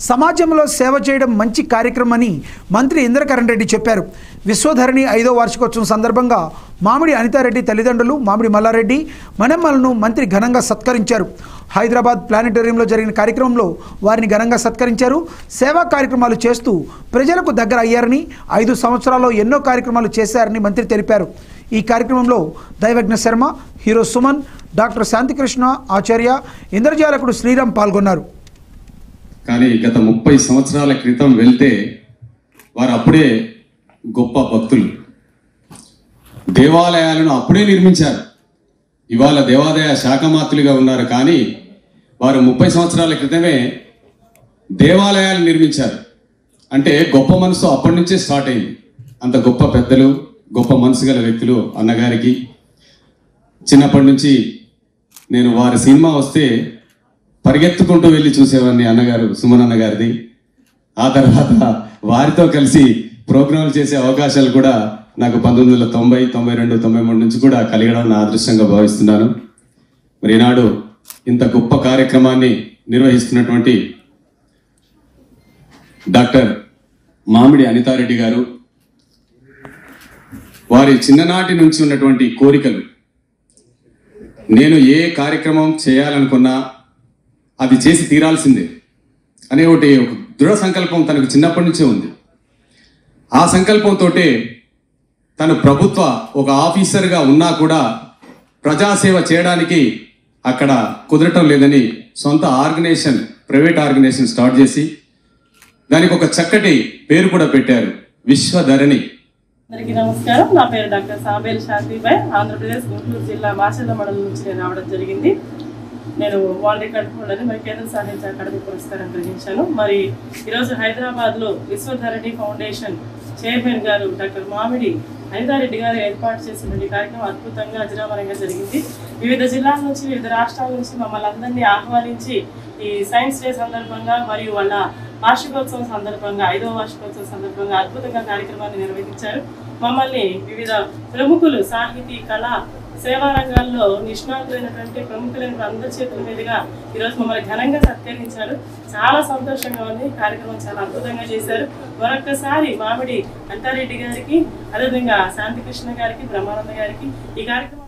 సమాజంలో సేవ చేయడం మంచి కార్యక్రమని మంత్రి ఇంద్రకరణ్ రెడ్డి చెప్పారు విశ్వధరణి ఐదో వార్షికోత్సవం సందర్భంగా మామిడి అనితారెడ్డి తల్లిదండ్రులు మామిడి మల్లారెడ్డి మణమ్మలను మంత్రి ఘనంగా సత్కరించారు హైదరాబాద్ ప్లానెటోరియంలో జరిగిన కార్యక్రమంలో వారిని ఘనంగా సత్కరించారు సేవా కార్యక్రమాలు చేస్తూ ప్రజలకు దగ్గర అయ్యారని ఐదు సంవత్సరాల్లో ఎన్నో కార్యక్రమాలు చేశారని మంత్రి తెలిపారు ఈ కార్యక్రమంలో దైవజ్ఞ శర్మ హీరో సుమన్ డాక్టర్ శాంతికృష్ణ ఆచార్య ఇంద్రజాలకుడు శ్రీరామ్ పాల్గొన్నారు కానీ గత ముప్పై సంవత్సరాల క్రితం వెళ్తే వారు అప్పుడే గొప్ప భక్తులు దేవాలయాలను అప్పుడే నిర్మించారు ఇవాళ దేవాదాయ శాఖమాతులుగా ఉన్నారు కానీ వారు ముప్పై సంవత్సరాల క్రితమే దేవాలయాలు నిర్మించారు అంటే గొప్ప మనసు అప్పటి నుంచే స్టార్ట్ అయింది అంత గొప్ప పెద్దలు గొప్ప మనసు గల వ్యక్తులు అన్నగారికి చిన్నప్పటి నుంచి నేను వారి సినిమా వస్తే పరిగెత్తుకుంటూ వెళ్ళి చూసేవాడిని అన్నగారు సుమన్ అన్నగారిది ఆ తర్వాత వారితో కలిసి ప్రోగ్రాంలు చేసే అవకాశాలు కూడా నాకు పంతొమ్మిది వందల తొంభై తొంభై రెండు తొంభై మూడు నుంచి కూడా కలిగడం నా అదృష్టంగా భావిస్తున్నాను మరి ఈనాడు ఇంత గొప్ప కార్యక్రమాన్ని నిర్వహిస్తున్నటువంటి డాక్టర్ మామిడి అనితారెడ్డి గారు వారి చిన్ననాటి నుంచి ఉన్నటువంటి కోరికలు నేను ఏ కార్యక్రమం చేయాలనుకున్నా అది చేసి తీరాల్సిందే అనే ఒకటి ఒక దృఢ సంకల్పం తనకు చిన్నప్పటి నుంచే ఉంది ఆ సంకల్పంతో తను ప్రభుత్వ ఒక ఆఫీసర్గా ఉన్నా కూడా ప్రజాసేవ చేయడానికి అక్కడ కుదరటం లేదని సొంత ఆర్గనైజేషన్ ప్రైవేట్ ఆర్గనైజేషన్ స్టార్ట్ చేసి దానికి ఒక చక్కటి పేరు కూడా పెట్టారు విశ్వధరణి అందరికీ నమస్కారం నా పేరు డాక్టర్ సాబేల్ శాంతిబాయ్ ఆంధ్రప్రదేశ్ గుంటూరు జిల్లా మాచర్ల మండలం నుంచి నేను రావడం జరిగింది నేను వరల్డ్ రికార్డ్ హోల్డర్ని మరి కేంద్ర సాహిత్య అకాడమీ పురస్కారం గ్రహించాను మరి ఈరోజు హైదరాబాద్లో విశ్వధరణి ఫౌండేషన్ చైర్మన్ గారు డాక్టర్ మామిడి హరితారెడ్డి గారు ఏర్పాటు చేసినటువంటి కార్యక్రమం అద్భుతంగా అజరామరంగా జరిగింది వివిధ జిల్లాల నుంచి వివిధ రాష్ట్రాల నుంచి మమ్మల్ని అందరినీ ఆహ్వానించి ఈ సైన్స్ డే సందర్భంగా మరియు వాళ్ళ వార్షికోత్సవం సందర్భంగా ఐదవ వార్షికోత్సవం సందర్భంగా అద్భుతంగా కార్యక్రమాన్ని నిర్వహించారు మమ్మల్ని వివిధ ప్రముఖులు సాహితీ కళ సేవా రంగాల్లో నిష్ణాతులైనటువంటి ప్రముఖులైన అందరి చేతుల మీదుగా ఈరోజు మమ్మల్ని ఘనంగా సత్కరించారు చాలా సంతోషంగా ఉంది ఈ కార్యక్రమం చాలా అద్భుతంగా చేశారు మరొక్కసారి మామిడి అంతారెడ్డి గారికి అదేవిధంగా శాంతికృష్ణ గారికి బ్రహ్మానంద గారికి ఈ కార్యక్రమం